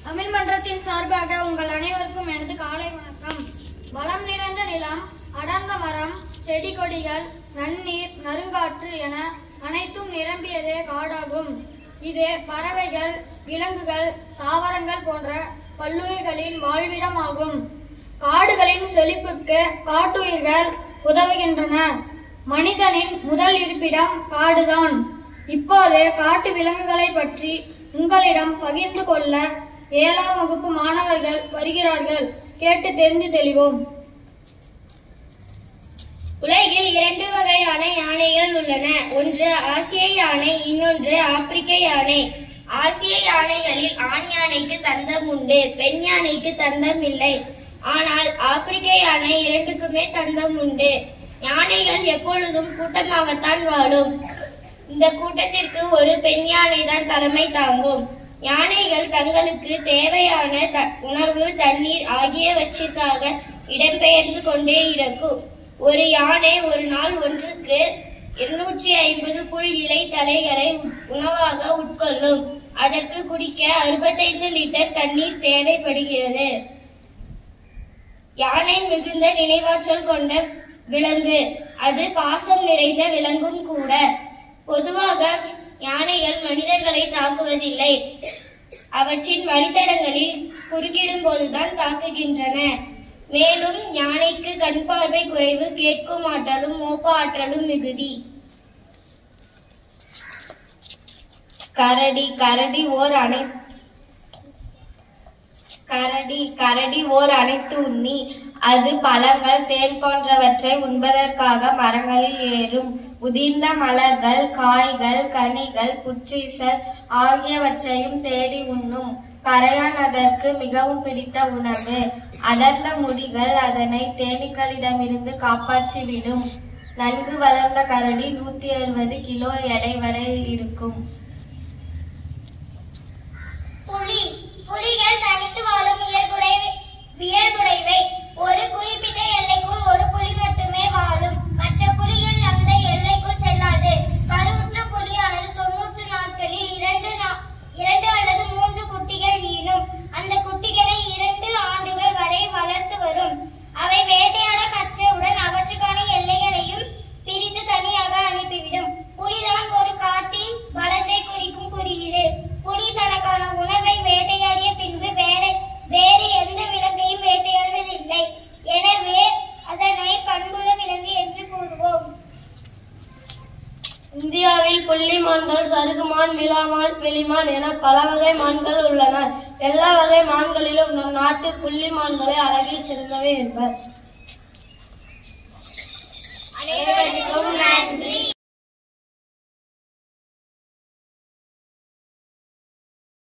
தமிழ் மன்றத்தின் சார்பாக உங்கள் அனைவருக்கும் எனது காலை வணக்கம் வளம் நிறைந்த நிலம் அடர்ந்த மரம் செடி கொடிகள் நன்னீர் நறுங்காற்று என அனைத்தும் நிரம்பியதே காடாகும் இது பறவைகள் விலங்குகள் தாவரங்கள் போன்ற பல்லுயிர்களின் வாழ்விடமாகும் காடுகளின் செழிப்புக்கு காட்டுயிர்கள் உதவுகின்றன மனிதனின் முதல் இருப்பிடம் காடுதான் இப்போது காட்டு விலங்குகளை பற்றி உங்களிடம் பகிர்ந்து கொள்ள ஏழாம் வகுப்பு மாணவர்கள் வருகிறார்கள் கேட்டு தெரிந்து தெளிவோம் உலகில் இரண்டு வகையான யானைகள் உள்ளன ஒன்று ஆசிய யானை இன்னொன்று ஆப்பிரிக்க யானை ஆசிய யானைகளில் ஆண் யானைக்கு தந்தம் உண்டு பெண் யானைக்கு தந்தம் இல்லை ஆனால் ஆப்பிரிக்க யானை இரண்டுக்குமே தந்தம் உண்டு யானைகள் எப்பொழுதும் கூட்டமாகத்தான் வாழும் இந்த கூட்டத்திற்கு ஒரு பெண் யானை தான் தலைமை தாங்கும் யானைகள் தங்களுக்கு தேவையான த- உணவு தண்ணீர் ஆகியவற்றிற்காக இடம்பெயர்ந்து கொண்டே இருக்கும் ஒரு யானை ஒரு நாள் ஒன்றுக்கு இருநூற்றி ஐம்பது புல் இலை தலைகளை உ- உணவாக உட்கொள்ளும் அதற்கு குடிக்க அறுபத்தைந்து லிட்டர் தண்ணீர் தேவைப்படுகிறது யானை மிகுந்த நினைவாற்றல் கொண்ட விலங்கு அது பாசம் நிறைந்த விலங்கும் கூட பொதுவாக யானைகள் மனிதர்களை தாக்குவதில்லை அவற்றின் வழித்தடங்களில் குறுக்கிடும் போதுதான் தாக்குகின்றன மேலும் யானைக்கு கண் பார்வை குறைவு கேட்கும் ஆற்றலும் மோப்ப ஆற்றலும் மிகுதி கரடி கரடி ஓர் அணை கரடி கரடி ஓர் அனைத்து உண்ணி அது பழங்கள் தேன் போன்றவற்றை உண்பதற்காக மரங்களில் ஏறும் உதிர்ந்த மலர்கள் காய்கள் கனிகள் புற்றீசல் ஆகியவற்றையும் தேடி உண்ணும் கரையான் அதற்கு மிகவும் பிடித்த உணவு அடர்ந்த முடிகள் அதனை தேனீக்களிடமிருந்து காப்பாற்றிவிடும் நன்கு வளர்ந்த கரடி நூற்றி அறுபது கிலோ எடை வரை இருக்கும் புலி புலிகள் தனித்து வாழும் இயல்புடையவை இயல்புடையவை ஒரு குறிப்பிட்ட எல்லைக்குள் ஒரு புலி மட்டுமே வாழும் மற்ற புலிகள் அந்த எல்லைக்குள் செல்லாது கருவுற்ற புலியானது தொன்னூற்று நாட்களில் இரண்டு நா- இரண்டு அல்லது மூன்று குட்டிகள் ஈனும் அந்த குட்டிகளை இரண்டு ஆண்டுகள் வரை வளர்த்து வரும் அவை வேட்டையாட கற்றவுடன் அவற்றுக்கான எல்லைகளையும் பிரித்து தனியாக அனுப்பிவிடும் புலிதான் ஒரு காட்டின் பலத்தை குறிக்கும் குறியீடு புலி தனக்கான உணவை வேட்டையாடிய பின்பு வேற வேறு எந்த விலங்கையும் வேட்டையாடுவதில்லை எனவே அதனை பண்புள்ள விலங்கு என்று கூறுவோம் இந்தியாவில் புள்ளிமான்கள் சருகுமான் மிலாமான் வெளிமான் என பல வகை மான்கள் உள்ளன எல்லா வகை மான்களிலும் நம் நாட்டு புள்ளிமான்களை அழகில் சிறந்தவை என்பர் அனைவருக்கும் நன்றி